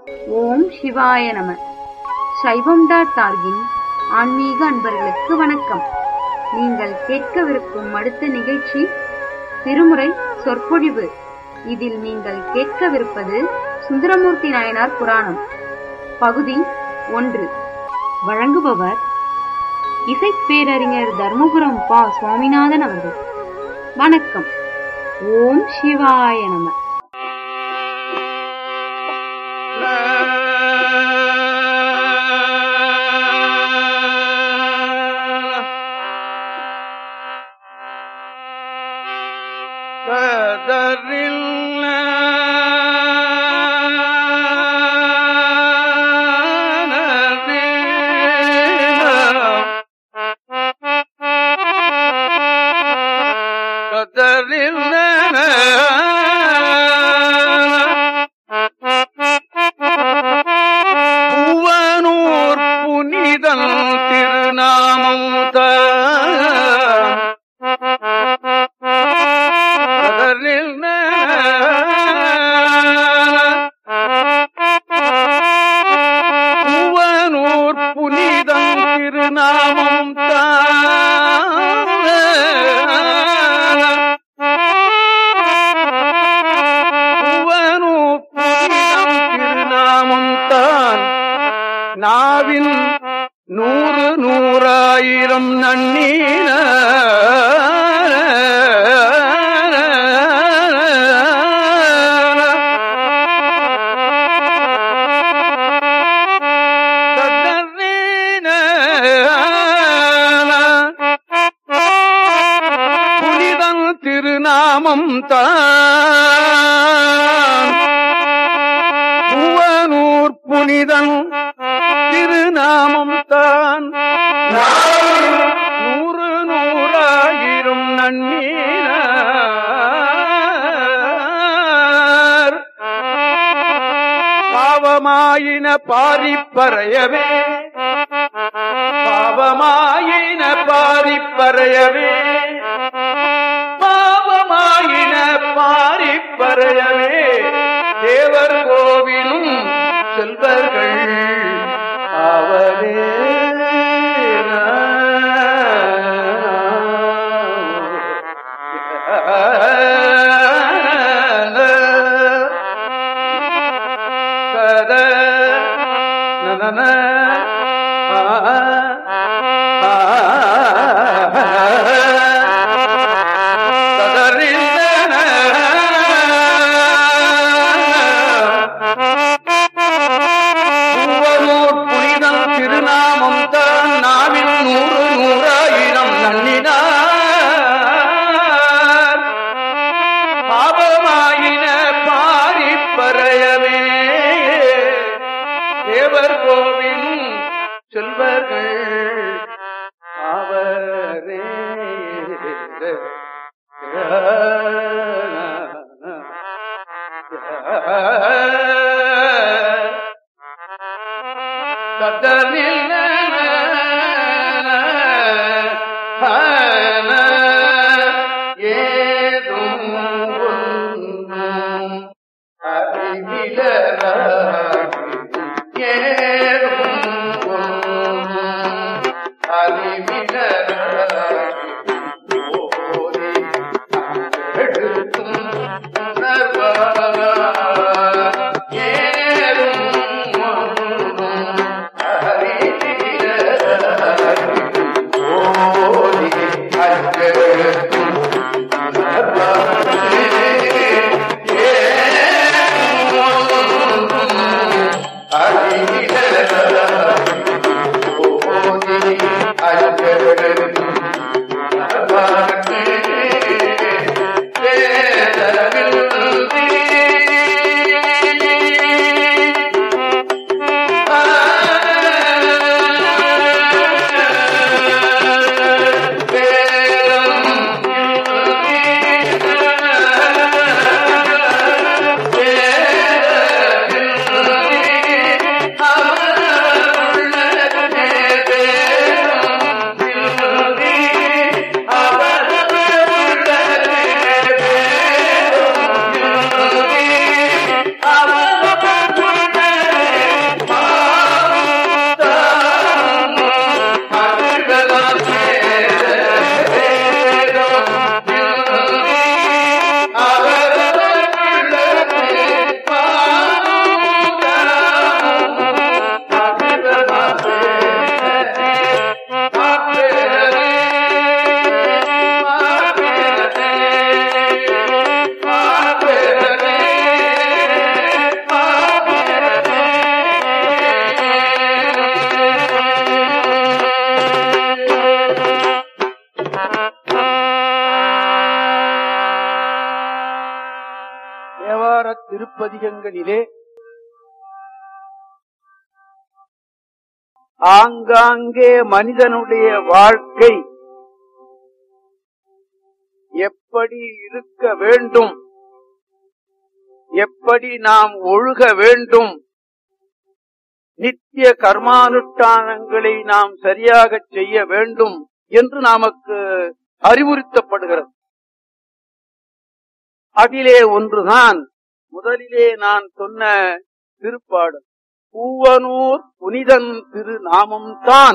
ஓம் சிவாய நம சைவம் டாட் டார்கின் ஆன்மீக அன்பர்களுக்கு வணக்கம் நீங்கள் கேட்கவிருக்கும் அடுத்த நிகழ்ச்சி திருமுறை சொற்பொழிவு இதில் நீங்கள் கேட்கவிருப்பது சுந்தரமூர்த்தி நாயனார் புராணம் பகுதி ஒன்று வழங்குபவர் இசைப்பேரறிஞர் தர்மபுரம் பா சுவாமிநாதன் அவர்கள் வணக்கம் ஓம் சிவாய நம பூவனூர் புனிதன் திருநாமம் தான் கடலில் பூவனூர் புனிதன் திருநாமம் தான் பூவனூர் புனிதம் திருநாமம் தான் நாவின் நூறு நூறாயிரம் நன்னீன புனிதன் திருநாமம் தான் பூவனூர் புனிதன் திருநாமம் தான் நூறு நூறாயிரம் நன்னீர் பாவமாயின பாரிப்பறையவே பாவமாயின பாரிப்பறையவே பாவமாயின பாரிப்பறையவே தேவர் கோவிலும் செல்வர்கள் அவரே கத நன பூவனூர் புனிதம் திருநாமம் தான் நாவில் நூறு நூறாயிரம் நன்னினார் பாவமாயின பாரிப்பறையவே தேவர் கோவிலும் செல்வர்கள் அவரே கதனில் ஏதும் ஒன்றும் அறிவிலராகி ஏதும் ஒன்றும் அறிவிலராகி ஓதி எடுத்தும் உணர்வார் ஏதும் ஒன்றும் அறிவிலராகி ஓதி அச்செடுத்தும் உணர்வார் திருப்பதிகங்களிலே ஆங்காங்கே மனிதனுடைய வாழ்க்கை எப்படி இருக்க வேண்டும் எப்படி நாம் ஒழுக வேண்டும் நித்திய கர்மானுஷ்டானங்களை நாம் சரியாக செய்ய வேண்டும் என்று நமக்கு அறிவுறுத்தப்படுகிறது அதிலே ஒன்றுதான் முதலிலே நான் சொன்ன திருப்பாடல் பூவனூர் புனிதன் திரு நாமம் தான்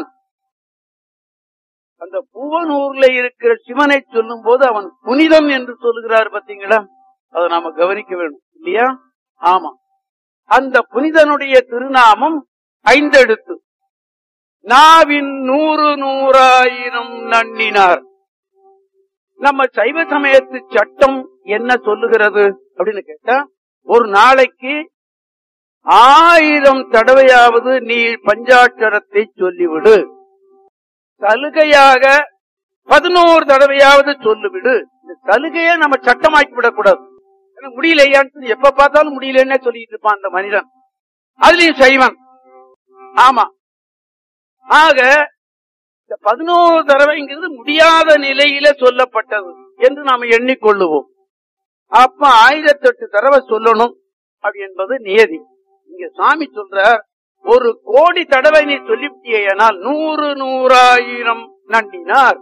அந்த பூவனூர்ல இருக்கிற சிவனை சொல்லும் போது அவன் புனிதன் என்று சொல்லுகிறார் பாத்தீங்களா அதை நாம கவனிக்க வேண்டும் இல்லையா ஆமா அந்த புனிதனுடைய திருநாமம் ஐந்தெழுத்து நாவின் நூறு நூறாயிரம் நன்னினார் நம்ம சைவ சமயத்து சட்டம் என்ன சொல்லுகிறது அப்படின்னு கேட்டா ஒரு நாளைக்கு ஆயிரம் தடவையாவது நீ பஞ்சாட்சரத்தை சொல்லிவிடு சலுகையாக பதினோரு தடவையாவது சொல்லிவிடு இந்த சலுகையை நம்ம சட்டமாக்கி விடக்கூடாது எனக்கு முடியலையான்னு சொல்லி எப்ப பார்த்தாலும் முடியலன்னே சொல்லிட்டு இருப்பான் அந்த மனிதன் அதுலயும் செய்வன் ஆமா ஆக இந்த பதினோரு தடவைங்கிறது முடியாத நிலையில சொல்லப்பட்டது என்று நாம எண்ணிக்கொள்ளுவோம் அப்ப ஆயிரத்தெட்டு தடவை சொல்லணும் அப்படி என்பது நியதி இங்க சாமி சொல்றார் ஒரு கோடி தடவை நீ சொல்லிவிட்டியானால் நூறு நூறாயிரம் நண்டினார்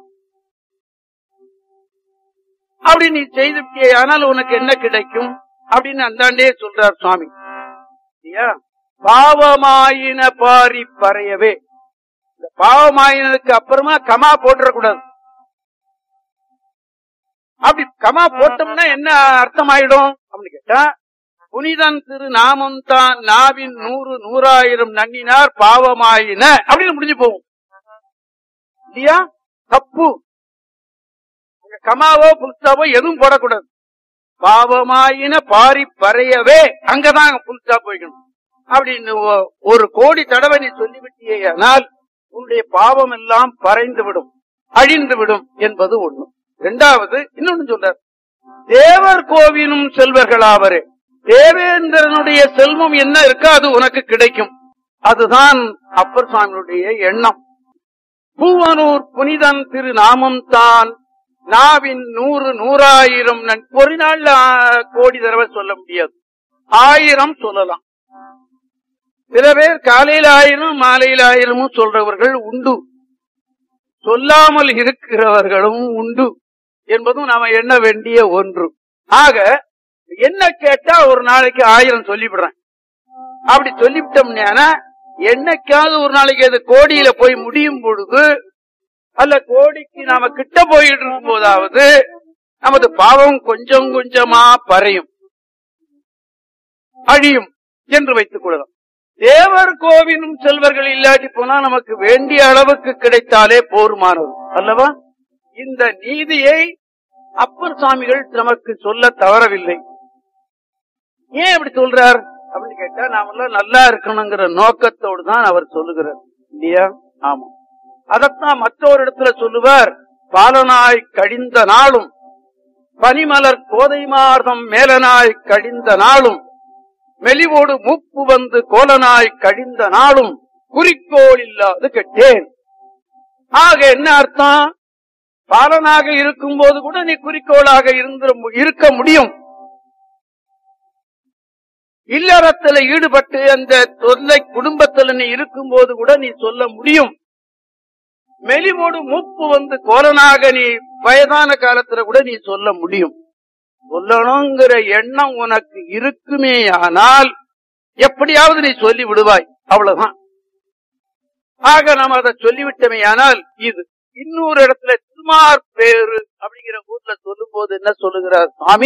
அப்படி நீ செய்துவிட்டியானால் உனக்கு என்ன கிடைக்கும் அப்படின்னு அந்தாண்டே சொல்றார் சுவாமி இல்லையா பாவமாயின பாரி பறையவே இந்த பாவமாயினதுக்கு அப்புறமா கமா போட்டுறக்கூடாது அப்படி கமா போட்டோம்னா என்ன அர்த்தம் ஆயிடும் அப்படின்னு கேட்டா புனிதன் திரு நாமம் தான் நாவின் நூறு நூறாயிரம் நன்னினார் பாவமாயின அப்படின்னு முடிஞ்சு போகும் இல்லையா தப்பு அங்க கமாவோ புல்ஸ்டாவோ எதுவும் போடக்கூடாது பாவமாயின பாரி பறையவே அங்கதான் புல்ஸ்டா போய்க்கணும் அப்படின்னு ஒ- ஒரு கோடி தடவை நீ சொல்லிவிட்டியானால் உன்னுடைய பாவம் எல்லாம் பறைந்து விடும் அழிந்து விடும் என்பது ஒண்ணு இரண்டாவது இன்னொன்னு சொல்றார் தேவர் கோவிலும் செல்வர்களாவரே தேவேந்திரனுடைய செல்வம் என்ன இருக்கோ அது உனக்கு கிடைக்கும் அதுதான் அப்பர் சுவாமியுடைய எண்ணம் பூவனூர் புனிதன் திரு நாமம் தான் நாவின் நூறு நூறாயிரம் நன்- ஒரு நாள்ல ஆ, கோடி தடவை சொல்ல முடியாது ஆயிரம் சொல்லலாம் சில பேர் காலையில் ஆயிரம் மாலையில் ஆயிரமும் சொல்றவர்கள் உண்டு சொல்லாமல் இருக்கிறவர்களும் உண்டு என்பதும் நாம எண்ண வேண்டிய ஒன்று ஆக என்ன கேட்டா ஒரு நாளைக்கு ஆயிரம் சொல்லிவிடுறேன் அப்படி சொல்லிவிட்டோம்னா என்னைக்காவது ஒரு நாளைக்கு அது கோடியில போய் முடியும் பொழுது அல்ல கோடிக்கு நாம கிட்ட போயிட்டு இருக்கும் போதாவது நமது பாவம் கொஞ்சம் கொஞ்சமா பறையும் அழியும் என்று வைத்துக் கொள்ளலாம் தேவர் கோவிலும் செல்வர்கள் இல்லாட்டி போனா நமக்கு வேண்டிய அளவுக்கு கிடைத்தாலே போருமானது அல்லவா இந்த நீதியை அப்பர் சுவாமிகள் நமக்கு சொல்ல தவறவில்லை ஏன் அப்படி சொல்றார் அப்படின்னு கேட்டா நாமெல்லாம் நல்லா இருக்கணுங்கிற நோக்கத்தோடு தான் அவர் சொல்லுகிறார் இல்லையா ஆமா அதத்தான் மற்றொரு இடத்துல சொல்லுவார் பாலனாய் கடிந்த நாளும் பனிமலர் கோதை மார்தம் மேலனாய் கடிந்த நாளும் மெலிவோடு மூப்பு வந்து கோலனாய் கழிந்த நாளும் குறிக்கோள் இல்லாது கெட்டேன் ஆக என்ன அர்த்தம் பாலனாக இருக்கும் போது கூட நீ குறிக்கோளாக இருந்து இருக்க முடியும் இல்லறத்துல ஈடுபட்டு அந்த தொல்லை குடும்பத்துல நீ இருக்கும் போது கூட நீ சொல்ல முடியும் மெலிவோடு மூப்பு வந்து கோலனாக நீ வயதான காலத்துல கூட நீ சொல்ல முடியும் சொல்லணுங்கிற எண்ணம் உனக்கு இருக்குமே ஆனால் எப்படியாவது நீ சொல்லி விடுவாய் அவ்வளவுதான் ஆக நாம் அதை சொல்லிவிட்டமே ஆனால் இது இன்னொரு இடத்துல திருமார் பேரு அப்படிங்கிற ஊர்ல சொல்லும் போது என்ன சொல்லுகிறார் சுவாமி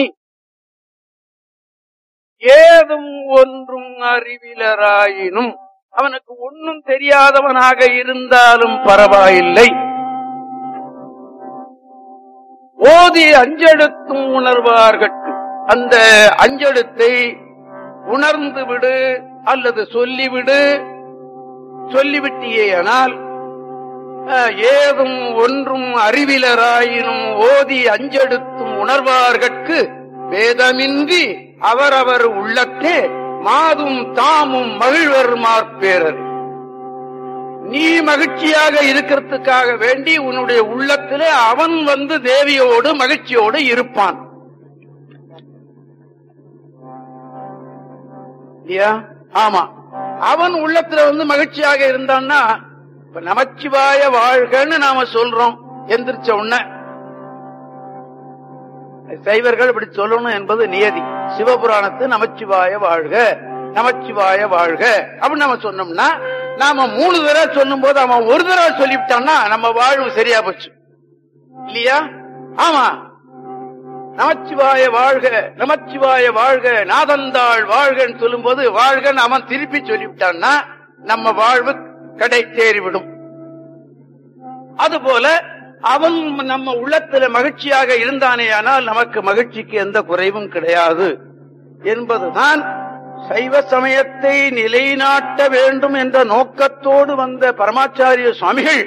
ஏதும் ஒன்றும் அறிவிலராயினும் அவனுக்கு ஒன்னும் தெரியாதவனாக இருந்தாலும் பரவாயில்லை ஓதி அஞ்செழுத்தும் உணர்வார்கட்கு அந்த அஞ்செழுத்தை உணர்ந்து விடு அல்லது சொல்லிவிடு சொல்லிவிட்டியேயானால் அஹ், ஏதும் ஒன்றும் அறிவிலராயினும் ஓதி அஞ்செடுத்தும் உணர்வார்கட்கு வேதமின்றி அவரவர் உள்ளத்தே மாதும் தாமும் மகிழ்வர் மாற்பேரர் நீ மகிழ்ச்சியாக இருக்கிறதுக்காக வேண்டி உன்னுடைய உள்ளத்திலே அவன் வந்து தேவியோடு மகிழ்ச்சியோடு இருப்பான் இல்லையா ஆமா அவன் உள்ளத்துல வந்து மகிழ்ச்சியாக இருந்தான்னா இப்ப நமச்சிவாய வாழ்கன்னு நாம சொல்றோம் எந்திரிச்ச உடனே சைவர்கள் இப்படி சொல்லணும் என்பது நியதி சிவபுராணத்து நமச்சிவாய வாழ்க நமச்சிவாய வாழ்க அப்படின்னு நம்ம சொன்னோம்னா நாம மூணு தடவை சொல்லும் போது அவன் ஒரு தடவை சொல்லிவிட்டான்னா நம்ம வாழ்வு சரியா போச்சு இல்லையா ஆமா நமச்சிவாய வாழ்க நமச்சிவாய வாழ்க நாதந்தாள் வாழ்கன்னு சொல்லும்போது வாழ்கன்னு அவன் திருப்பி சொல்லிவிட்டான்னா நம்ம வாழ்வு கடை தேறிவிடும் அதுபோல அவன் நம்ம உள்ளத்துல மகிழ்ச்சியாக இருந்தானேயானால் நமக்கு மகிழ்ச்சிக்கு எந்த குறைவும் கிடையாது என்பதுதான் சைவ சமயத்தை நிலைநாட்ட வேண்டும் என்ற நோக்கத்தோடு வந்த பரமாச்சாரிய சுவாமிகள்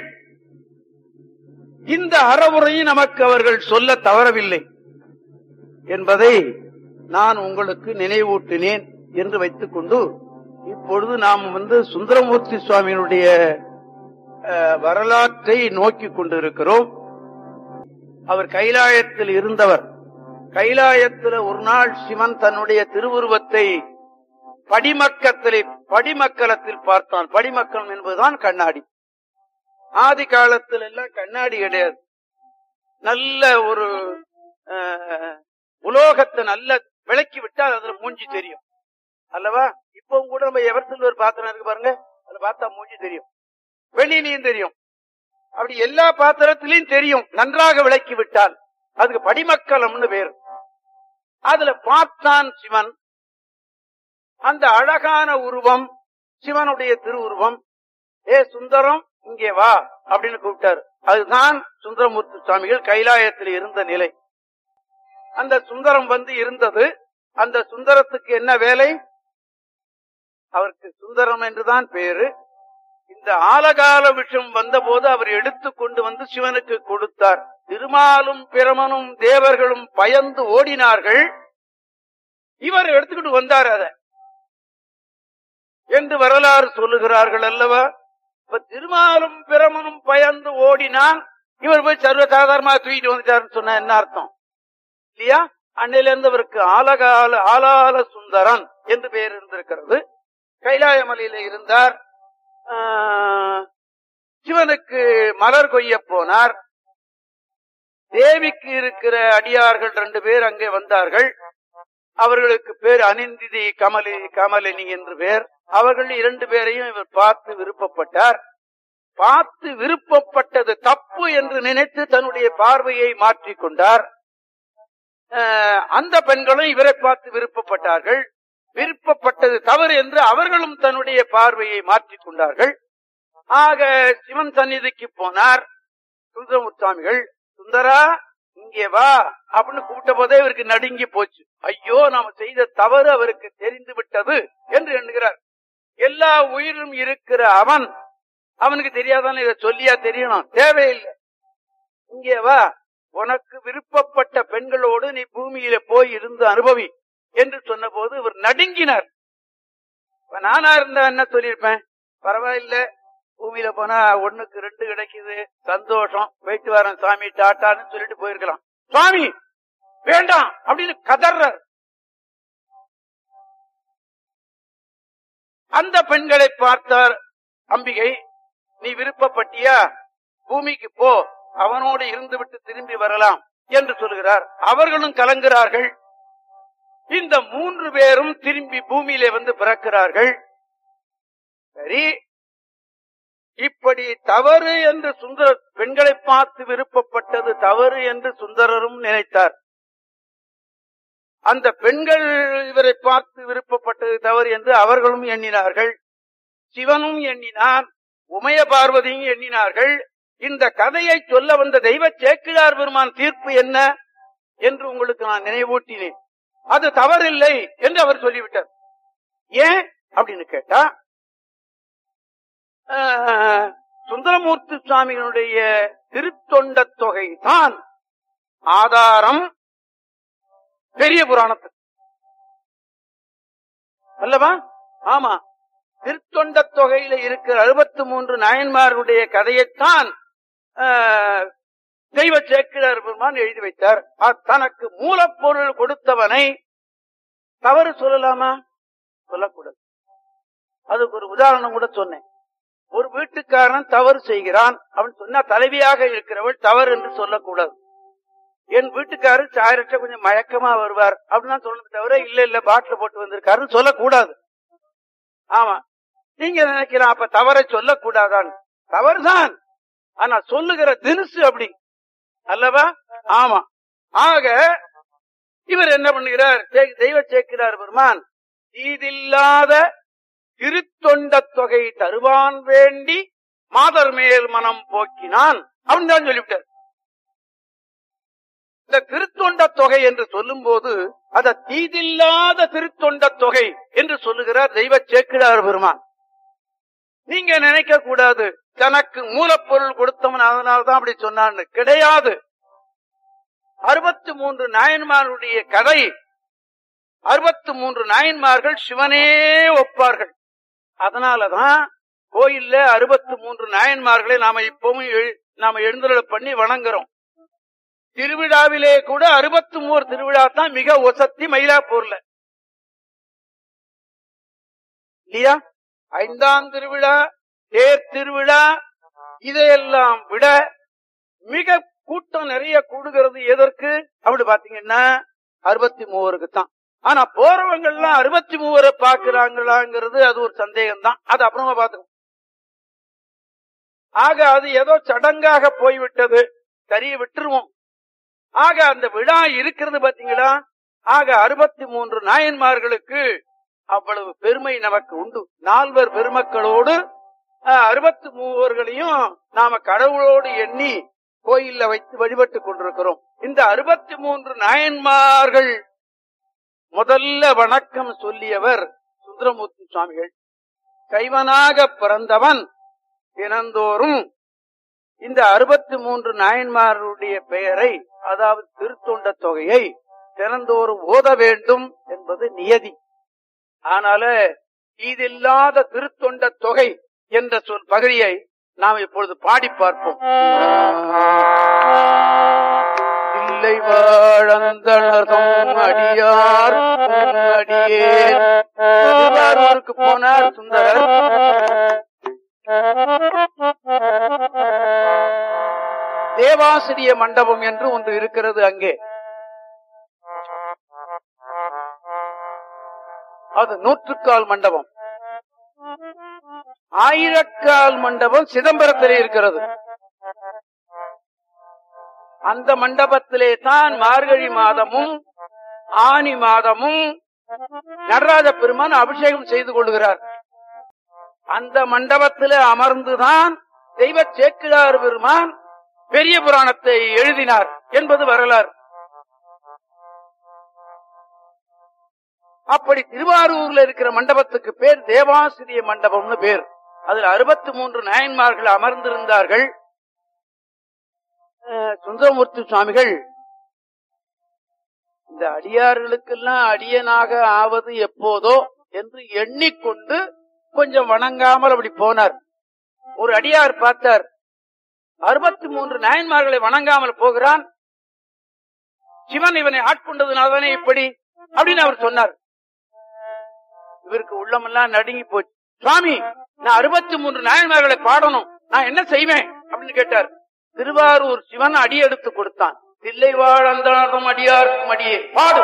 இந்த அறவுரையை நமக்கு அவர்கள் சொல்ல தவறவில்லை என்பதை நான் உங்களுக்கு நினைவூட்டினேன் என்று வைத்துக் கொண்டு இப்பொழுது நாம் வந்து சுந்தரமூர்த்தி சுவாமியினுடைய அஹ், வரலாற்றை நோக்கிக் கொண்டிருக்கிறோம் அவர் கைலாயத்தில் இருந்தவர் கைலாயத்தில் ஒரு நாள் சிவன் தன்னுடைய திருவுருவத்தை படிமக்கத்திலே படிமக்கலத்தில் பார்த்தான் படிமக்கலம் என்பதுதான் கண்ணாடி ஆதி காலத்தில் எல்லாம் கண்ணாடி கிடையாது நல்ல ஒரு அஹ், உலோகத்தை நல்ல விளக்கி விட்டால் அதுல மூஞ்சி தெரியும் அல்லவா இப்பவும் கூட நம்ம எவர் ஒரு பாத்திரம் இருக்கு பாருங்க அதுல பார்த்தா மூஞ்சி தெரியும் வெளியிலையும் தெரியும் அப்படி எல்லா பாத்திரத்திலையும் தெரியும் நன்றாக விளக்கி விட்டால் அதுக்கு படிமக்கலம்னு பேரு அதுல பார்த்தான் சிவன் அந்த அழகான உருவம் சிவனுடைய திருவுருவம் ஏ சுந்தரம் இங்கே வா அப்படின்னு கூப்பிட்டாரு அதுதான் சுந்தரமூர்த்தி சுவாமிகள் கைலாயத்தில் இருந்த நிலை அந்த சுந்தரம் வந்து இருந்தது அந்த சுந்தரத்துக்கு என்ன வேலை அவருக்கு சுந்தரம் என்றுதான் பேரு இந்த ஆலகால விஷம் வந்தபோது அவர் எடுத்து கொண்டு வந்து சிவனுக்கு கொடுத்தார் திருமாலும் பிரமனும் தேவர்களும் பயந்து ஓடினார்கள் இவர் எடுத்துக்கிட்டு வந்தார் அத என்று வரலாறு சொல்லுகிறார்கள் அல்லவா இப்ப திருமாலும் பிரமனும் பயந்து ஓடினான் இவர் போய் சர்வசாதாரணமா தூக்கிட்டு வந்துட்டாருன்னு சொன்ன என்ன அர்த்தம் இல்லையா அன்னையில இருந்து அவருக்கு ஆலகால ஆலால சுந்தரன் என்று பெயர் இருந்திருக்கிறது கைலாயமலையில இருந்தார் ஆஹ், சிவனுக்கு மலர் கொய்ய போனார் தேவிக்கு இருக்கிற அடியார்கள் ரெண்டு பேர் அங்கே வந்தார்கள் அவர்களுக்கு பேர் அனிந்திதி கமலி கமலினி என்று பேர் அவர்கள் இரண்டு பேரையும் இவர் பார்த்து விருப்பப்பட்டார் பார்த்து விருப்பப்பட்டது தப்பு என்று நினைத்து தன்னுடைய பார்வையை மாற்றிக் கொண்டார் அஹ், அந்த பெண்களும் இவரை பார்த்து விருப்பப்பட்டார்கள் விருப்பப்பட்டது தவறு என்று அவர்களும் தன்னுடைய பார்வையை மாற்றிக் கொண்டார்கள் ஆக சிவன் சந்நிதிக்கு போனார் சுந்தரமுத்தாமிகள் சுந்தரா இங்கே வா அப்படின்னு கூப்பிட்ட போதே இவருக்கு நடுங்கி போச்சு ஐயோ நாம செய்த தவறு அவருக்கு தெரிந்து விட்டது என்று எண்ணுகிறார் எல்லா உயிரும் இருக்கிற அவன் அவனுக்கு தெரியாதானே இதை சொல்லியா தெரியணும் தேவையில்லை இங்கே வா உனக்கு விருப்பப்பட்ட பெண்களோடு நீ பூமியில போய் இருந்து அனுபவி என்று சொன்னபோது இவர் நடுங்கினார் இப்ப நானா இருந்தா என்ன சொல்லியிருப்பேன் பரவாயில்ல பூமியில போனா ஒண்ணுக்கு ரெண்டு கிடைக்குது சந்தோஷம் போயிட்டு வரேன் சாமி டாட்டான்னு சொல்லிட்டு போயிருக்கலாம் சுவாமி வேண்டாம் அப்படின்னு கதர்றார் அந்த பெண்களை பார்த்தார் அம்பிகை நீ விருப்பப்பட்டியா பூமிக்கு போ அவனோடு இருந்துவிட்டு திரும்பி வரலாம் என்று சொல்கிறார் அவர்களும் கலங்குகிறார்கள் இந்த மூன்று பேரும் திரும்பி பூமியிலே வந்து பிறக்கிறார்கள் சரி இப்படி தவறு என்று சுந்தர பெண்களை பார்த்து விருப்பப்பட்டது தவறு என்று சுந்தரரும் நினைத்தார் அந்த பெண்கள் இவரை பார்த்து விருப்பப்பட்டது தவறு என்று அவர்களும் எண்ணினார்கள் சிவனும் எண்ணினார் உமைய பார்வதியும் எண்ணினார்கள் இந்த கதையை சொல்ல வந்த தெய்வ சேக்கிழார் பெருமான் தீர்ப்பு என்ன என்று உங்களுக்கு நான் நினைவூட்டினேன் அது தவறில்லை என்று அவர் சொல்லிவிட்டார் ஏன் அப்படின்னு கேட்டா ஆஹ், சுந்தரமூர்த்தி சுவாமிகளுடைய திருத்தொண்ட தொகை தான் ஆதாரம் பெரிய புராணத்துக்கு அல்லவா ஆமா திருத்தொண்ட தொகையில இருக்கிற அறுபத்தி மூன்று நாயன்மாருடைய கதையைத்தான் ஆஹ், தெய்வ சேக்கிழார் பெருமான் எழுதி வைத்தார் அ- தனக்கு மூலப்பொருள் கொடுத்தவனை தவறு சொல்லலாமா சொல்லக்கூடாது அதுக்கு ஒரு உதாரணம் கூட சொன்னேன் ஒரு வீட்டுக்காரன் தவறு செய்கிறான் அவன் சொன்னா தலைவியாக இருக்கிறவள் தவறு என்று சொல்லக்கூடாது என் வீட்டுக்காரர் சாயரற்ற கொஞ்சம் மயக்கமா வருவார் அப்படின்னு தான் சொல்லணும் தவிர இல்ல இல்ல பாட்டில் போட்டு வந்திருக்காருன்னு சொல்லக்கூடாது ஆமா நீங்க நினைக்கலாம் அப்ப தவறை சொல்லக்கூடாதான் தவறுதான் ஆனா சொல்லுகிற தினுசு அப்படி அல்லவா ஆமா ஆக இவர் என்ன பண்ணுகிறார் தே- தெய்வ சேர்க்கிறார் பெருமான் தீதில்லாத திருத்தொண்ட தொகை தருவான் வேண்டி மாதர் மேல் மனம் போக்கினான் அவன் தான் சொல்லிவிட்டார் இந்த திருத்தொண்ட தொகை என்று சொல்லும் போது அத தீதில்லாத திருத்தொண்ட தொகை என்று சொல்லுகிறார் தெய்வ சேக்கிழார் பெருமான் நீங்க நினைக்க கூடாது தனக்கு மூலப்பொருள் கொடுத்தவன் அதனால்தான் அப்படி சொன்னான்னு கிடையாது அறுபத்தி மூன்று நாயன்மாருடைய கதை அறுபத்தி மூன்று நாயன்மார்கள் சிவனே ஒப்பார்கள் அதனாலதான் கோயில்ல அறுபத்தி மூன்று நாயன்மார்களை நாம இப்பவும் எழு- நாம எழுந்துள்ள பண்ணி வணங்குறோம் திருவிழாவிலே கூட அறுபத்தி மூவர் திருவிழா தான் மிக ஒசத்தி மயிலாப்பூர்ல இல்லையா ஐந்தாம் திருவிழா தேர் திருவிழா இதையெல்லாம் விட மிக கூட்டம் நிறைய கூடுகிறது எதற்கு அப்படி பாத்தீங்கன்னா அறுபத்தி மூவருக்கு தான் ஆனா போறவங்க எல்லாம் அறுபத்தி மூவரை பாக்குறாங்களாங்கிறது அது ஒரு சந்தேகம் தான் அது அப்புறமா பாத்துக்கோ ஆக அது ஏதோ சடங்காக போய்விட்டது சரிய விட்டுருவோம் ஆக அந்த விழா இருக்கிறது பாத்தீங்களா ஆக அறுபத்தி மூன்று நாயன்மார்களுக்கு அவ்வளவு பெருமை நமக்கு உண்டு நால்வர் பெருமக்களோடு அறுபத்தி மூவர்களையும் நாம கடவுளோடு எண்ணி கோயில்ல வைத்து வழிபட்டுக் கொண்டிருக்கிறோம் இந்த அறுபத்தி மூன்று நாயன்மார்கள் முதல்ல வணக்கம் சொல்லியவர் சுந்தரமூர்த்தி சுவாமிகள் கைவனாக பிறந்தவன் தினந்தோறும் இந்த அறுபத்தி மூன்று நாயன்மாருடைய பெயரை அதாவது திருத்தொண்ட தொகையை தினந்தோறும் ஓத வேண்டும் என்பது நியதி ஆனால இதில்லாத திருத்தொண்ட தொகை என்ற சொல் பகுதியை நாம் இப்பொழுது பாடி பார்ப்போம் இல்லை வாழந்தனதும் அடியார் அடியே திருவாரூருக்கு போனார் சுந்தரர் தேவாசிரிய மண்டபம் என்று ஒன்று இருக்கிறது அங்கே அது நூற்றுக்கால் மண்டபம் ஆயிரக்கால் மண்டபம் சிதம்பரத்திலே இருக்கிறது அந்த மண்டபத்திலே தான் மார்கழி மாதமும் ஆனி மாதமும் நடராஜ பெருமான் அபிஷேகம் செய்து கொள்கிறார் அந்த மண்டபத்திலே அமர்ந்துதான் தெய்வ சேக்கிழார் பெருமான் பெரிய புராணத்தை எழுதினார் என்பது வரலாறு அப்படி திருவாரூர்ல இருக்கிற மண்டபத்துக்கு பேர் தேவாசிரிய மண்டபம்னு பேர் அதுல அறுபத்தி மூன்று நாயன்மார்கள் அமர்ந்திருந்தார்கள் அஹ், சுந்தரமூர்த்தி சுவாமிகள் இந்த அடியார்களுக்கெல்லாம் அடியனாக ஆவது எப்போதோ என்று எண்ணிக்கொண்டு கொஞ்சம் வணங்காமல் அப்படி போனார் ஒரு அடியார் பார்த்தார் அறுபத்தி மூன்று நாயன்மார்களை வணங்காமல் போகிறான் சிவன் இவனை ஆட்கொண்டதுனால்தானே இப்படி அப்படின்னு அவர் சொன்னார் இவருக்கு உள்ளமெல்லாம் நடுங்கி போச்சு சுவாமி நான் அறுபத்தி மூன்று நாயன்மார்களை பாடணும் நான் என்ன செய்வேன் அப்படின்னு கேட்டார் திருவாரூர் சிவன் அடி எடுத்து கொடுத்தான் தில்லை வாழந்தனதும் அடியாருக்கும் அடியே பாடு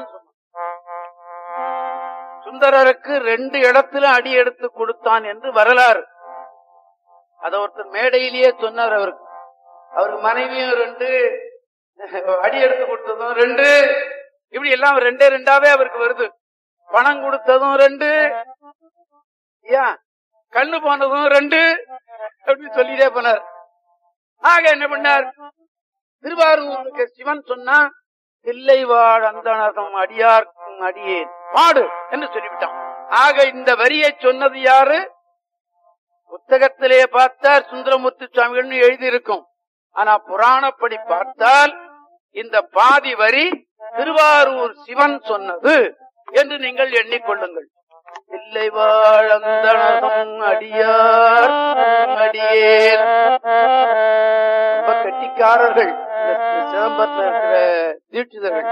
சுந்தரருக்கு ரெண்டு இடத்துல அடி எடுத்து கொடுத்தான் என்று வரலாறு அத ஒருத்தர் மேடையிலேயே சொன்னார் அவருக்கு அவருக்கு மனைவியும் ரெண்டு அடி எடுத்து கொடுத்ததும் ரெண்டு இப்படி எல்லாம் ரெண்டே ரெண்டாவே அவருக்கு வருது பணம் கொடுத்ததும் ரெண்டு ஏன் கண்ணு போனதும் ரெண்டு அப்படின்னு சொல்லிட்டே போனார் ஆக என்ன பண்ணார் திருவாரூருக்கு சிவன் சொன்னா தில்லை வாழ் அந்தனதம் அடியார்க்கும் அடியேன் பாடு என்று சொல்லிவிட்டான் ஆக இந்த வரியை சொன்னது யாரு புத்தகத்திலே பார்த்தார் சுந்தரமூர்த்தி சுவாமிகள் எழுதியிருக்கும் ஆனா புராணப்படி பார்த்தால் இந்த பாதி வரி திருவாரூர் சிவன் சொன்னது என்று நீங்கள் எண்ணிக்கொள்ளுங்கள் இல்லை வாழந்தனதும் அடியார் அடியேன் ரொம்ப கெட்டிக்காரர்கள் இந்த சிதம்பரத்தில் இருக்கிற தீட்சிதர்கள்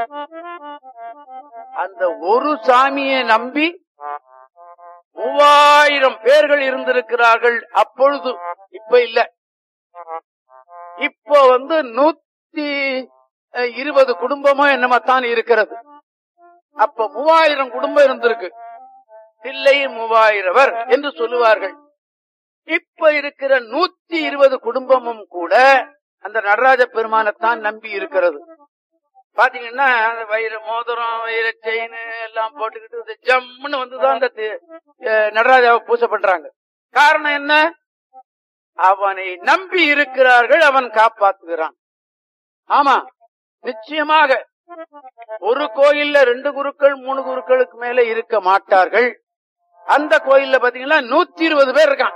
அந்த ஒரு சாமியை நம்பி மூவாயிரம் பேர்கள் இருந்திருக்கிறார்கள் அப்பொழுது இப்ப இல்ல இப்போ வந்து நூத்தி அஹ், இருபது குடும்பமோ என்னமாத்தான் இருக்கிறது அப்ப மூவாயிரம் குடும்பம் இருந்திருக்கு பிள்ளை மூவாயிரவர் என்று சொல்லுவார்கள் இப்ப இருக்கிற நூத்தி இருபது குடும்பமும் கூட அந்த நடராஜ பெருமானைத்தான் நம்பி இருக்கிறது பாத்தீங்கன்னா அந்த வைர மோதிரம் வைர செயின் எல்லாம் போட்டுக்கிட்டு இந்த ஜம்முன்னு வந்துதான் அந்த தி- அஹ் நடராஜாவை பூஜை பண்றாங்க காரணம் என்ன அவனை நம்பி இருக்கிறார்கள் அவன் காப்பாத்துகிறான் ஆமா நிச்சயமாக ஒரு கோயில்ல ரெண்டு குருக்கள் மூணு குருக்களுக்கு மேல இருக்க மாட்டார்கள் அந்த கோயில்ல பாத்தீங்கன்னா நூத்தி இருபது பேர் இருக்கான்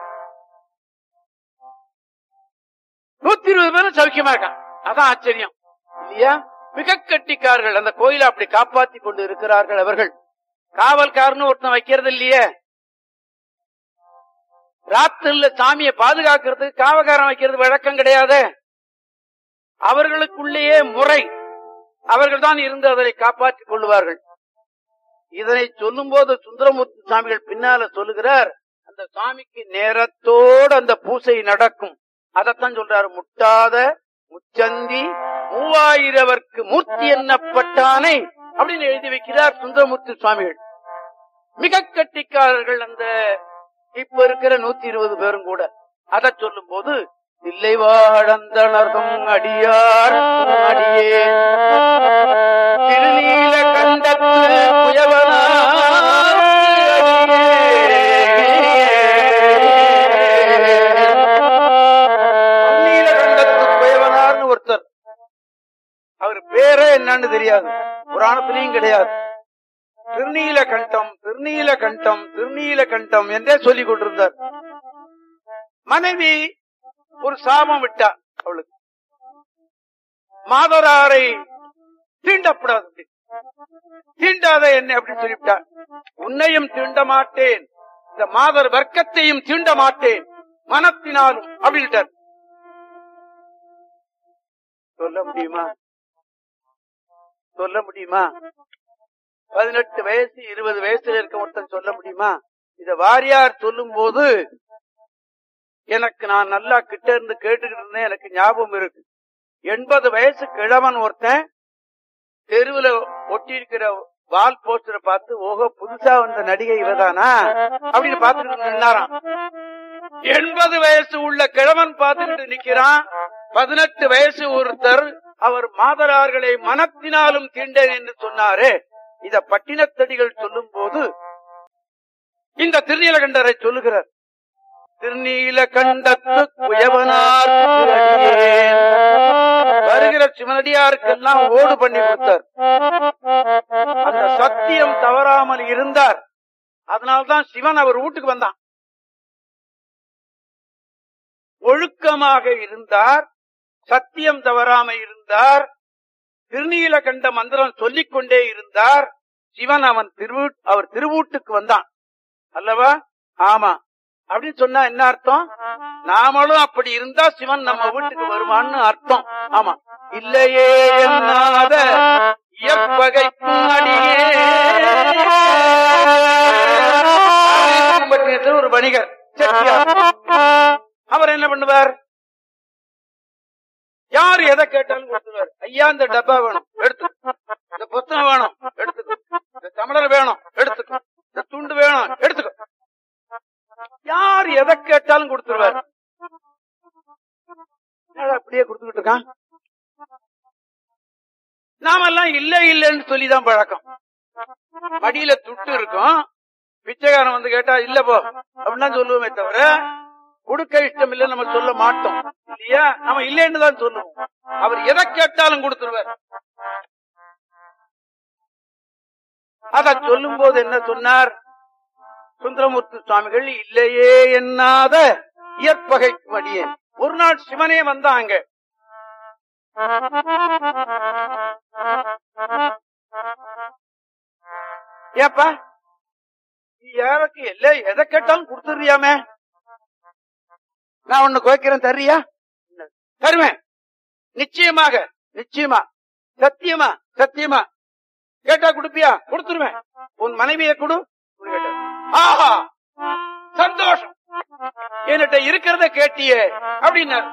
நூத்தி இருபது பேரும் சௌக்கியமா இருக்கான் அதான் ஆச்சரியம் இல்லையா மிக கட்டிக்கார்கள் அந்த கோயிலை அப்படி காப்பாத்தி கொண்டு இருக்கிறார்கள் அவர்கள் காவல்காரன்னு ஒருத்தன் வைக்கிறது இல்லையே ராத்திரில சாமியை பாதுகாக்கிறதுக்கு காவல்காரன் வைக்கிறது வழக்கம் கிடையாது அவர்களுக்குள்ளேயே முறை அவர்கள் தான் இருந்து அதனை காப்பாற்றிக் கொள்வார்கள் இதனை சொல்லும் போது சுந்தரமூர்த்தி சாமிகள் பின்னால சொல்லுகிறார் அந்த சாமிக்கு நேரத்தோடு அந்த பூசை நடக்கும் அதத்தான் சொல்றாரு முட்டாத முச்சந்தி மூவாயிரவர்க்கு மூர்த்தி எண்ணப்பட்டானை அப்படின்னு எழுதி வைக்கிறார் சுந்தரமூர்த்தி சுவாமிகள் மிக கட்டிக்காரர்கள் அந்த இப்ப இருக்கிற நூத்தி இருபது பேரும் கூட அதை சொல்லும் போது இல்லை வாழந்தனர்கும் அடியார் அடியே திருநீல கண்டத்து நீலகண்டத்து குயவனார்னு ஒருத்தர் அவர் பேரே என்னன்னு தெரியாது புராணத்திலையும் கிடையாது திருநீல கண்டம் திருநீல கண்டம் திருநீல கண்டம் என்றே சொல்லிக் கொண்டிருந்தார் மனைவி ஒரு சாபம் விட்டா அவளுக்கு மாதராரை தீண்டப்படாது தீண்டாத என்ன அப்படின்னு சொல்லிவிட்டா உன்னையும் தீண்ட மாட்டேன் இந்த மாதர் வர்க்கத்தையும் தீண்ட மாட்டேன் மனத்தினாலும் அப்படின்ட்டார் சொல்ல முடியுமா சொல்ல முடியுமா பதினெட்டு வயசு இருபது வயசுல இருக்க ஒருத்தன் சொல்ல முடியுமா இத வாரியார் சொல்லும் போது எனக்கு நான் நல்லா கிட்ட இருந்து கேட்டுக்கிட்டு இருந்தேன் எனக்கு ஞாபகம் இருக்கு எண்பது வயசு கிழவன் ஒருத்தன் தெருவுல ஒட்டி இருக்கிற வால் போஸ்டரை பார்த்து ஓஹோ புதுசா வந்த நடிகை இவதானா அப்படின்னு பார்த்துக்கிட்டு நின்னாராம் எண்பது வயசு உள்ள கிழவன் பார்த்துக்கிட்டு நிக்கிறான் பதினெட்டு வயசு ஒருத்தர் அவர் மாதரார்களை மனத்தினாலும் தீண்டேன் என்று சொன்னாரே இத பட்டினத்தடிகள் சொல்லும் போது இந்த திருநீலகண்டரை சொல்லுகிறார் திருநீலகண்டத்து குயவனார் அடியேன். வருகிற சிவனடியாருக்கெல்லாம் ஓடு பண்ணி கொடுத்தார் அந்த சத்தியம் தவறாமல் இருந்தார் அதனால்தான் சிவன் அவர் வீட்டுக்கு வந்தான் ஒழுக்கமாக இருந்தார் சத்தியம் தவறாம இருந்தார் திருநீலகண்ட மந்திரம் சொல்லிக் கொண்டே இருந்தார் சிவன் அவன் திருவூ அவர் திருவூட்டுக்கு வந்தான் அல்லவா ஆமா அப்படின்னு சொன்னா என்ன அர்த்தம் நாமளும் அப்படி இருந்தா சிவன் நம்ம வீட்டுக்கு வருவான்னு அர்த்தம் ஆமா இல்லையே என்னாத இயற்பகைக்கும் அடியே பட்டினத்தில் ஒரு வணிகர் செட்டியார் அவர் என்ன பண்ணுவார் யார் எதை கேட்டாலும் கொடுத்துருவார் ஐயா இந்த டப்பா வேணும் எடுத்து இந்த புத்தகம் வேணும் எடுத்துக்கோ இந்த தமிழர் வேணும் எடுத்துக்கோ இந்த துண்டு வேணும் எடுத்துக்கோ யார் எதை கேட்டாலும் கொடுத்துருவார் என்னடா அப்படியே கொடுத்துக்கிட்டு இருக்கான் நாமெல்லாம் இல்ல இல்லன்னு சொல்லிதான் பழக்கம் மடியில துட்டு இருக்கும் பிச்சைக்காரன் வந்து கேட்டா இல்ல போ அப்படின்னா சொல்லுவோமே தவிர கொடுக்க இஷ்டம் இல்ல நம்ம சொல்ல மாட்டோம் இல்லையா நம்ம இல்லைன்னு தான் சொல்லுவோம் அவர் எதை கேட்டாலும் கொடுத்துருவார் அத சொல்லும் போது என்ன சொன்னார் சுந்தரமூர்த்தி சுவாமிகள் இல்லையே எண்ணாத இயற்பகை மடியே ஒரு நாள் சிவனே வந்தாங்க ஏப்பா நீ சிவனடியாருக்கு எல்ல எதை கேட்டாலும் கொடுத்துறியாமே நான் ஒண்ணு குறைக்கிறேன் தர்றியா தருவேன் நிச்சயமாக நிச்சயமா சத்தியமா சத்தியமா கேட்டா கொடுப்பியா கொடுத்துருவேன் உன் மனைவியை கொடு அப்படின்னு கேட்டார். ஆஹா சந்தோஷம் என்கிட்ட இருக்கிறத கேட்டியே அப்படின்னாரு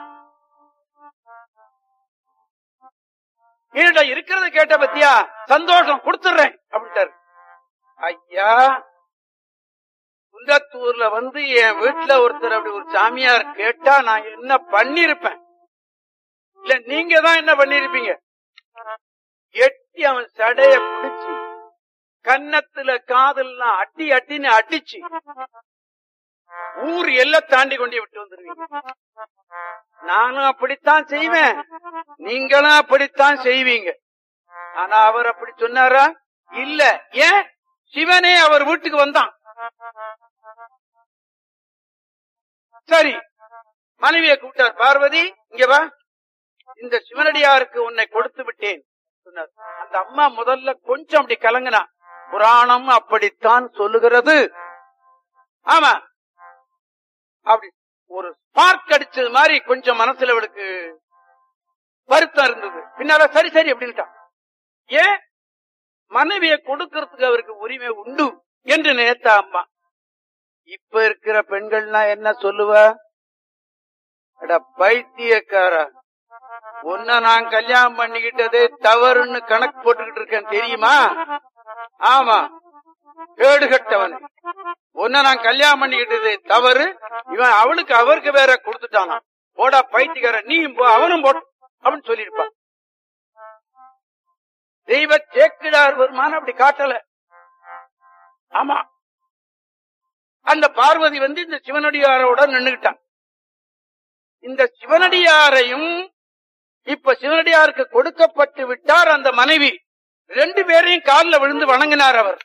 என்கிட்ட இருக்கிறத கேட்ட பத்தியா சந்தோஷம் கொடுத்துடுறேன் அப்படின்ட்டாரு ஐயா குந்தத்தூர்ல வந்து என் வீட்டுல ஒருத்தர் அப்படி ஒரு சாமியார் கேட்டா நான் என்ன பண்ணிருப்பேன் இல்ல நீங்க தான் என்ன பண்ணிருப்பீங்க எட்டி அவன் சடைய பிடிச்சு கன்னத்துல காதெல்லாம் அட்டி அட்டின்னு அடிச்சு ஊர் எல்லாம் தாண்டி கொண்டு விட்டு வந்துருவீங்க நானும் அப்படித்தான் செய்வேன் நீங்களும் அப்படித்தான் செய்வீங்க ஆனா அவர் அப்படி சொன்னாரா இல்ல ஏன் சிவனே அவர் வீட்டுக்கு வந்தான் சரி மனைவியை கூப்பிட்டார் பார்வதி இங்க வா இந்த சிவனடியாருக்கு உன்னை கொடுத்து விட்டேன் சொன்னார் அந்த அம்மா முதல்ல கொஞ்சம் அப்படி கலங்கினா புராணம் அப்படித்தான் சொல்லுகிறது ஆமா அப்படி ஒரு ஸ்பார்க் அடிச்சது மாதிரி கொஞ்சம் மனசுல அவளுக்கு வருத்தம் இருந்தது பின்னால சரி சரி அப்படின்ட்டான் ஏன் மனைவியை கொடுக்கறதுக்கு அவருக்கு உரிமை உண்டு என்று நினைத்த அம்மா இப்ப இருக்கிற பெண்கள்னா என்ன சொல்லுவ அட பைத்தியக்கார உன்ன நான் கல்யாணம் பண்ணிக்கிட்டதே தவறுன்னு கணக்கு போட்டுக்கிட்டு இருக்கேன் தெரியுமா ஆமா கேடுகட்டவன் உன்ன நான் கல்யாணம் பண்ணிக்கிட்டது தவறு இவன் அவளுக்கு அவருக்கு வேற கொடுத்துட்டானா போடா பைத்தியக்கார நீயும் போ அவனும் போட்டு அப்படின்னு சொல்லியிருப்பான் தெய்வ சேக்கிடார் வருமான அப்படி காட்டல ஆமா அந்த பார்வதி வந்து இந்த சிவனடியாரோட நின்னுகிட்டான் இந்த சிவனடியாரையும் இப்ப சிவனடியாருக்கு கொடுக்கப்பட்டு விட்டார் அந்த மனைவி ரெண்டு பேரையும் காலில் விழுந்து வணங்கினார் அவர்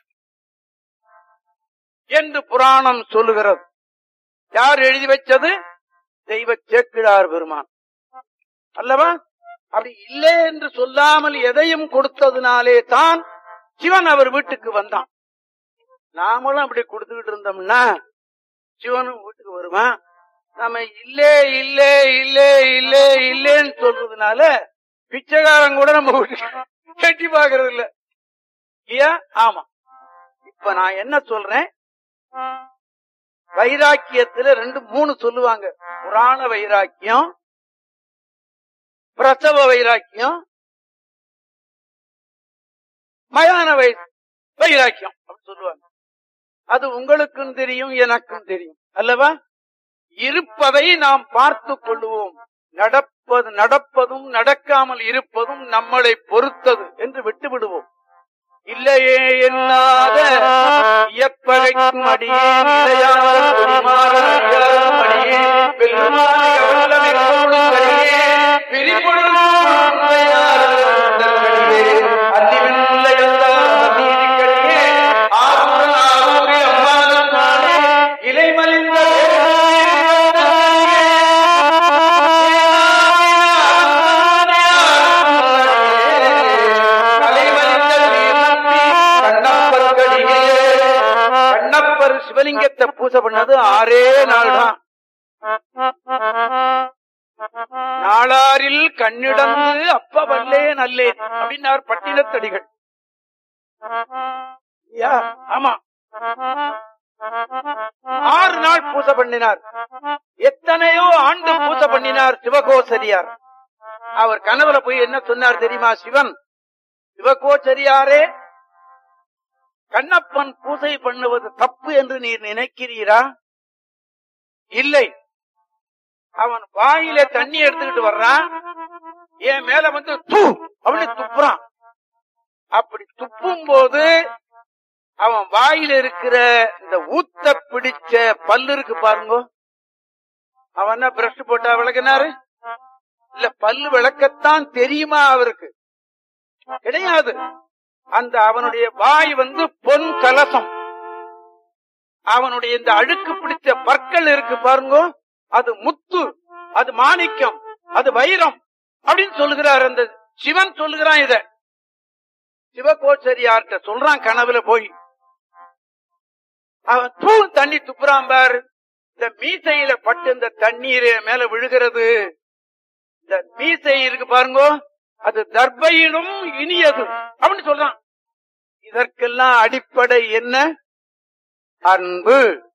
என்று புராணம் சொல்லுகிறது யார் எழுதி வச்சது தெய்வ சேக்கிழார் பெருமான் அல்லவா அப்படி இல்லை என்று சொல்லாமல் எதையும் கொடுத்ததுனாலே தான் சிவன் அவர் வீட்டுக்கு வந்தான் நாமளும் அப்படி கொடுத்துக்கிட்டு இருந்தோம்னா சிவனும் வீட்டுக்கு வருவான் நம்ம இல்லே இல்லே இல்லே இல்லே இல்லேன்னு சொல்றதுனால பிச்சைக்காரன் கூட நம்ம வீட்டுக்கு கட்டி பாக்குறது இல்ல இல்லையா ஆமா இப்ப நான் என்ன சொல்றேன் வைராக்கியத்துல ரெண்டு மூணு சொல்லுவாங்க புராண வைராக்கியம் பிரசவ வைராக்கியம் மயான வை வைராக்கியம் அப்படின்னு சொல்லுவாங்க அது உங்களுக்கும் தெரியும் எனக்கும் தெரியும் அல்லவா இருப்பதை நாம் பார்த்து கொள்வோம் நடப்பது நடப்பதும் நடக்காமல் இருப்பதும் நம்மளை பொறுத்தது என்று விட்டு விடுவோம் இல்லையே என்னாத எப்பகைக்கும் அடியே நிலையான குடிமாறன் அடியாரும் அடியே வெல்லுமாறு கவலம் எப்போதும் அடியே விரிபொழுதும் உண்மையாளர் அடியே அல்லிவில்லை எல்லாம் நீதிக்கடியே ஆரூர் ஆரூரில் அம்மாளும் நானே இலைமலிந்த கண்ணப்பர் சிவலிங்கத்தை பூசை பண்ணது ஆறே நாள் தான் நாளாரில் கண்ணிடந்து அப்ப வல்லே நல்லேன் அப்படின்னார் பட்டினத்தடிகள் யா, ஆமா ஆறு நாள் பூசை பண்ணினார் எத்தனையோ ஆண்டு பூசை பண்ணினார் சிவகோசரியார் அவர் கனவுல போய் என்ன சொன்னார் தெரியுமா சிவன் சிவகோச்சரியாரே கண்ணப்பன் பூசை பண்ணுவது தப்பு என்று நீர் நினைக்கிறீரா இல்லை அவன் வாயில தண்ணி எடுத்துக்கிட்டு வர்றான் என் மேல வந்து தூ அப்படின்னு துப்புறான் அப்படி துப்பும் போது அவன் வாயில இருக்கிற இந்த ஊத்த பிடிச்ச பல்லு இருக்கு பாருங்க அவன் என்ன பிரஷ் போட்டா விளக்குனாரு இல்ல பல்லு விளக்கத்தான் தெரியுமா அவருக்கு கிடையாது அந்த அவனுடைய வாய் வந்து பொன் கலசம் அவனுடைய இந்த அழுக்கு பிடிச்ச பற்கள் இருக்கு பாருங்க அது முத்து அது மாணிக்கம் அது வைரம் அப்படின்னு சொல்லுகிறார் அந்த சிவன் சொல்லுகிறான் இத சிவகோச்சரியார்கிட்ட சொல்றான் கனவுல போய் அவன் தூ தண்ணி துப்புறான் பார் இந்த மீசையில பட்டு இந்த தண்ணீர் மேல விழுகிறது இந்த மீசை இருக்கு பாருங்க அது தர்பையிலும் இனியது அப்படின்னு சொல்றான் இதற்கெல்லாம் அடிப்படை என்ன அன்பு